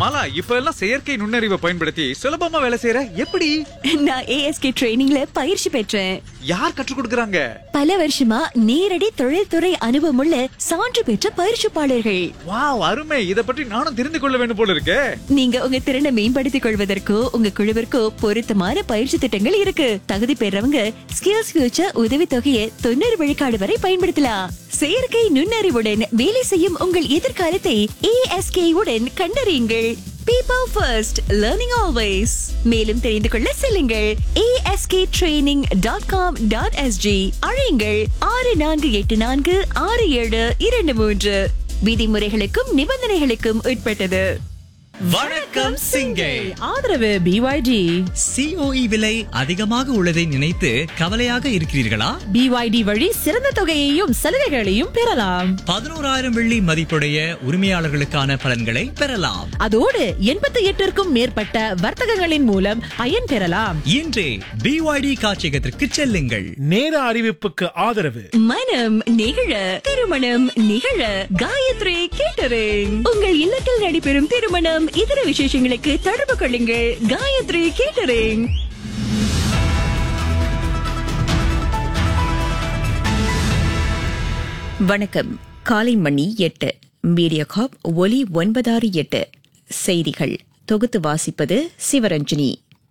மாலா இப்ப எல்லாம் செயற்கை நுண்ணறிவை பயன்படுத்தி சுலபமா வேலை செய்யற எப்படி நான் ஏஎஸ்கே ட்ரைனிங்ல பயிற்சி பெற்றேன் யார் கற்றுக் கொடுக்கறாங்க பல வருஷமா நேரடி தொழில்துறை அனுபவமுள்ள சான்று பெற்ற பயிற்சிப்பாளர்கள் வாவ் அருமை இத பற்றி நானும் தெரிந்து கொள்ள வேண்டும் போல இருக்கே நீங்க உங்க திறனை மேம்படுத்திக் கொள்வதற்கோ உங்க குழுவிற்கோ பொருத்தமான பயிற்சி திட்டங்கள் இருக்கு தகுதி பெறவங்க ஸ்கில்ஸ் ஃபியூச்சர் உதவி தொகையை தொண்ணூறு விழுக்காடு வரை பயன்படுத்தலாம் செயற்கை நுண்ணறிவுடன் வேலை செய்யும் உங்கள் எதிர்காலத்தை ஏஎஸ்கே உடன் கண்டறியுங்கள் பீப்பிள் ஃபர்ஸ்ட் லேர்னிங் ஆல்வேஸ் மேலும் தெரிந்து கொள்ள செல்லுங்கள் ASK training dot com dot SG அழையுங்கள் ஆறு நான்கு எட்டு நான்கு ஆறு ஏழு இரண்டு மூன்று விதிமுறைகளுக்கும் நிபந்தனைகளுக்கும் உட்பட்டது வணக்கம் சிங்கை ஆதரவு பிஒய்டி சிஓஇ விலை அதிகமாக உள்ளதை நினைத்து கவலையாக இருக்கிறீர்களா பிஒய்டி வழி சிறந்த தொகையையும் சலுகைகளையும் பெறலாம் பதினோராயிரம் வெள்ளி மதிப்புடைய உரிமையாளர்களுக்கான பலன்களை பெறலாம் அதோடு எண்பத்தி எட்டிற்கும் மேற்பட்ட வர்த்தகங்களின் மூலம் பயன் பெறலாம் இன்றே பிஒய்டி காட்சியகத்திற்கு செல்லுங்கள் நேர அறிவிப்புக்கு ஆதரவு மனம் நிகழ திருமணம் நிகழ காயத்ரி கேட்டரிங் உங்கள் இல்லத்தில் நடைபெறும் திருமணம் இதர விசேஷங்களுக்கு தொடர்பு கொள்ளுங்கள் காயத்ரி கேட்டரிங் வணக்கம் காலை மணி எட்டு மீடியாகாப் ஒலி ஒன்பதாறு எட்டு செய்திகள் தொகுத்து வாசிப்பது சிவரஞ்சனி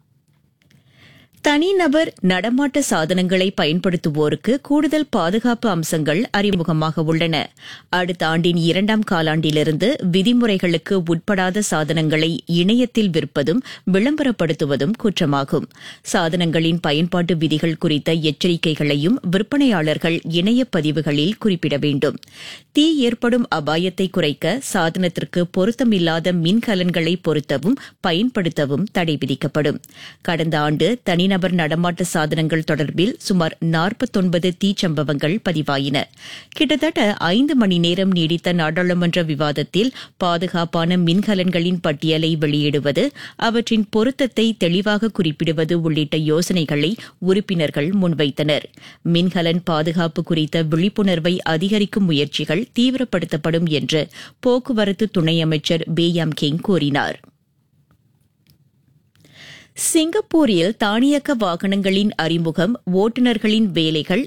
தனிநபர் நடமாட்ட சாதனங்களை பயன்படுத்துவோருக்கு கூடுதல் பாதுகாப்பு அம்சங்கள் அறிமுகமாக உள்ளன அடுத்த ஆண்டின் இரண்டாம் காலாண்டிலிருந்து விதிமுறைகளுக்கு உட்படாத சாதனங்களை இணையத்தில் விற்பதும் விளம்பரப்படுத்துவதும் குற்றமாகும் சாதனங்களின் பயன்பாட்டு விதிகள் குறித்த எச்சரிக்கைகளையும் விற்பனையாளர்கள் இணைய பதிவுகளில் குறிப்பிட வேண்டும் தீ ஏற்படும் அபாயத்தை குறைக்க சாதனத்திற்கு பொருத்தமில்லாத மின்கலன்களை பொருத்தவும் பயன்படுத்தவும் தடை விதிக்கப்படும் கடந்த ஆண்டு தனிநபர் நடமாட்ட சாதனங்கள் தொடர்பில் சுமார் நாற்பத்தொன்பது தீச்சம்பவங்கள் பதிவாயின கிட்டத்தட்ட ஐந்து மணி நேரம் நீடித்த நாடாளுமன்ற விவாதத்தில் பாதுகாப்பான மின்கலன்களின் பட்டியலை வெளியிடுவது அவற்றின் பொருத்தத்தை தெளிவாக குறிப்பிடுவது உள்ளிட்ட யோசனைகளை உறுப்பினர்கள் முன்வைத்தனர் மின்கலன் பாதுகாப்பு குறித்த விழிப்புணர்வை அதிகரிக்கும் முயற்சிகள் தீவிரப்படுத்தப்படும் என்று போக்குவரத்து துணை அமைச்சர் பேயாம் கிங் கூறினார் சிங்கப்பூரில் தானியக்க வாகனங்களின் அறிமுகம் ஓட்டுநர்களின் வேலைகள்